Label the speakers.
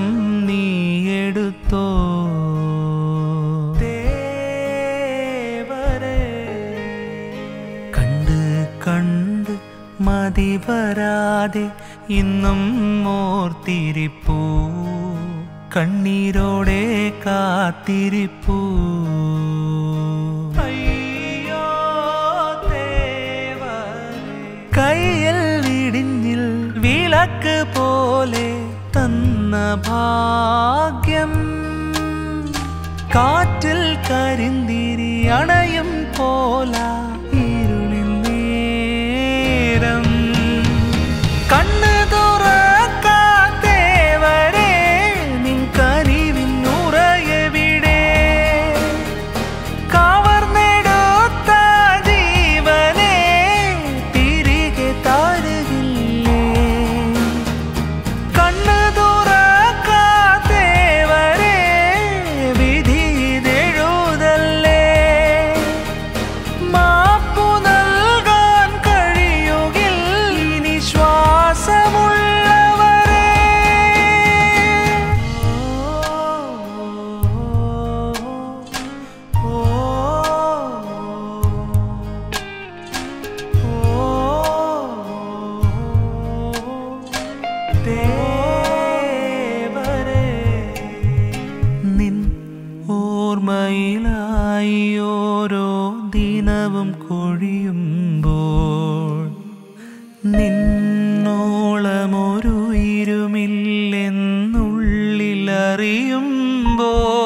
Speaker 1: നീ എടുത്തോ കണ്ട് കണ്ട് മതി വരാതെ ഇന്നും ഓർത്തിരിപ്പൂ കണ്ണീരോടെ കാത്തിരിപ്പൂ അയ്യോ കയ്യിൽ ഇടിഞ്ഞിൽ വിളക്ക് പോലെ തന്ന ഭാഗ്യം കാറ്റിൽ കരിന്തിരി അണയും പോല ഇരുളിൻ നേരം കണ്ണ് തുറക്കാത്തേവരെ നിൻ കനിവിൻ ഉറയവിടെ കവർന്നെടുത്ത ജീവനെ തിരികെ തരുകില്ലേ കണ്ണ് തുറക്കാത്തേവരെ വിധി ഇതെഴുതല്ലേ മാപ്പു നൽകാൻ കഴിയുകിൽ ഇനി ശ്വാസമുള്ളവരെ നിൻ ഓർമ്മയിലായി ഓരോ ദിനവും കൊഴിയുമ്പോൾ നിന്നോളമൊരു ഇരുമില്ലെന്നുള്ളിലറിയുമ്പോൾ